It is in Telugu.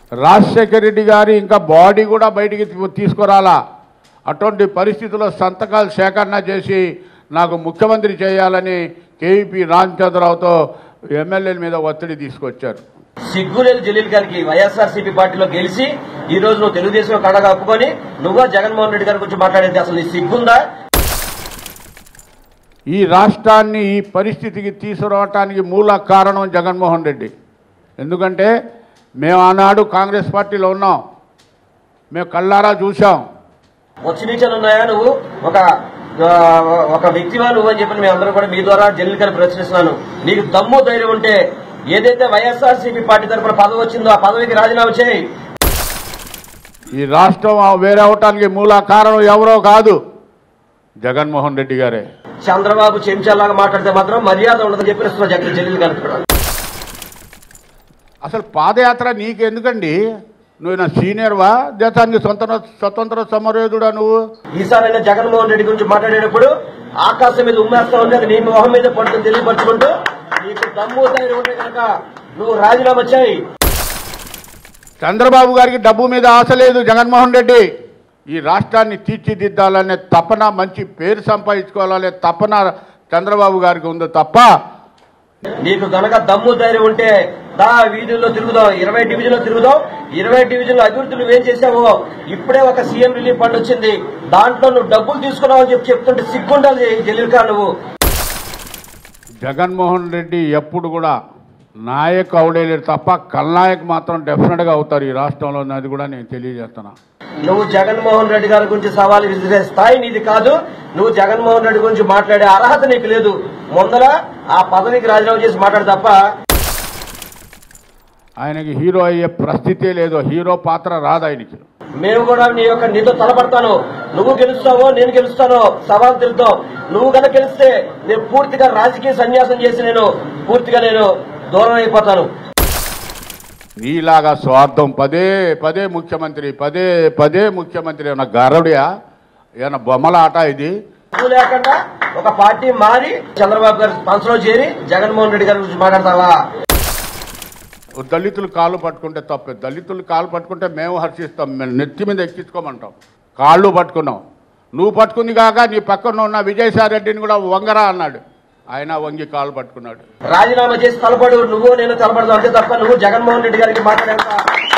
రాజశేఖర రెడ్డి గారి ఇంకా బాడీ కూడా బయటికి తీ- తీసుకురాలా అటువంటి పరిస్థితుల్లో సంతకాలు సేకరణ చేసి నాకు ముఖ్యమంత్రి చేయాలని కేవీపీ రామచంద్రరావుతో ఎమ్మెల్యేల మీద ఒత్తిడి తీసుకొచ్చారు సిగ్గులేదు జలీల్ గారికి వైఎస్ఆర్సీపీ పార్టీలో గెలిచి ఈ రోజు నువ్వు తెలుగుదేశం కడగా ఒప్పుకొని నువ్వా జగన్మోహన్ రెడ్డి గారి గురించి మాట్లాడేది అసలు నీ సిగ్గుందా ఈ రాష్ట్రాన్ని ఈ పరిస్థితికి తీసుకురావటానికి మూల కారణం జగన్మోహన్ రెడ్డి ఎందుకంటే మేము ఆనాడు కాంగ్రెస్ పార్టీలో ఉన్నాం మేము కళ్ళారా చూసాం వచ్చి నీచాలు ఉన్నాయా నువ్వు ఒక ఆ, ఒక వ్యక్తివా నువ్వు అని చెప్పి మేము అందరం కూడా మీ ద్వారా జలీల్ గారిని ప్రశ్నిస్తున్నాను నీకు దమ్ము ధైర్యం ఉంటే ఏదైతే వైఎస్ఆర్సీపీ పార్టీ తరఫున పదవి వచ్చిందో ఆ పదవికి రాజీనామా చేయి ఈ రాష్ట్రం వేరే అవటానికి మూల కారణం ఎవరో కాదు జగన్మోహన్ రెడ్డి గారే చంద్రబాబు చెంచాలాగా మాట్లాడితే మాత్రం మర్యాద ఉండదని చెప్పిస్తున్నా జగన్ జలీల్ గారికి కూడా అసలు పాదయాత్ర నీకెందుకండి నువ్వు నా సీనియర్వా దేశానికి స్వతంత్ర స్వతంత్ర సమరయోధుడా నువ్వు ఈసారైనా జగన్మోహన్ రెడ్డి గురించి మాట్లాడేటప్పుడు ఆకాశం మీద ఉమ్మేస్తా ఉంది అది నీ మొహం మీద పడుతుంది తెలియపరచుకుంటూ నీకు దమ్ము ధైర్యం ఉంటే కనుక నువ్వు రాజీనామా చేయి చంద్రబాబు గారికి డబ్బు మీద ఆశ లేదు జగన్మోహన్ రెడ్డి ఈ రాష్ట్రాన్ని తీర్చిదిద్దాలనే తపన మంచి పేరు సంపాదించుకోవాలనే తపన చంద్రబాబు గారికి ఉంది తప్ప నీకు గనక దమ్ము ధైర్యం ఉంటే దా వీధుల్లో తిరుగుదాం ఇరవై డివిజన్లో తిరుగుదాం ఇరవై డివిజన్ల అభివృద్ధి నువ్వేం చేసావో ఇప్పుడే ఒక సీఎం రిలీఫ్ ఫండ్ వచ్చింది దాంట్లో నువ్వు డబ్బులు తీసుకున్నావు అని చెప్పి చెప్తుంటే సిగ్గుండాలి జలీల్ ఖాన్ నువ్వు జగన్మోహన్ రెడ్డి ఎప్పుడు కూడా నాయక్ అవడేలేరు తప్ప కల్నాయక్ మాత్రం డెఫినెట్గా అవుతారు ఈ రాష్ట్రంలో అది కూడా నేను తెలియజేస్తున్నా నువ్వు జగన్మోహన్ రెడ్డి గారి గురించి సవాలు విసిరే స్థాయి నీది కాదు నువ్వు జగన్మోహన్ రెడ్డి గురించి మాట్లాడే అర్హత నీకు లేదు ముందర ఆ పదవికి రాజీనామా చేసి మాట్లాడు తప్ప ఆయనకి హీరో అయ్యే పరిస్థితే లేదు హీరో పాత్ర రాదు ఆయనకి మేము కూడా నీ యొక్క నీతో తలపడతాను నువ్వు గెలుస్తావో నేను గెలుస్తానో సవాల్ తెలుద్దాం నువ్వు కనుక గెలిస్తే నేను పూర్తిగా రాజకీయ సన్యాసం చేసి నేను పూర్తిగా నేను దూరం అయిపోతాను నీలాగా స్వార్థం పదే పదే ముఖ్యమంత్రి పదే పదే ముఖ్యమంత్రి ఏమన్నా గరడియా ఏమన్నా బొమ్మల ఆట ఇది నువ్వు లేకుండా ఒక పార్టీ మారి చంద్రబాబు గారి పంచలో చేరి జగన్మోహన్ రెడ్డి గారి గురించి మాట్లాడతావా దళితులు కాళ్ళు పట్టుకుంటే తప్పే దళితులు కాళ్ళు పట్టుకుంటే మేము హర్షిస్తాం మేము నెత్తి మీద ఎక్కించుకోమంటాం కాళ్ళు పట్టుకున్నాం నువ్వు పట్టుకుంది కాక నీ పక్కన ఉన్న విజయసాయి రెడ్డిని కూడా వంగరా అన్నాడు ఆయన వంగి కాళ్ళు పట్టుకున్నాడు రాజీనామా చేసి తలపడు నువ్వు నేను తలపడదాం అంతే తప్ప నువ్వు జగన్మోహన్ రెడ్డి గారికి మాట్లాడేంత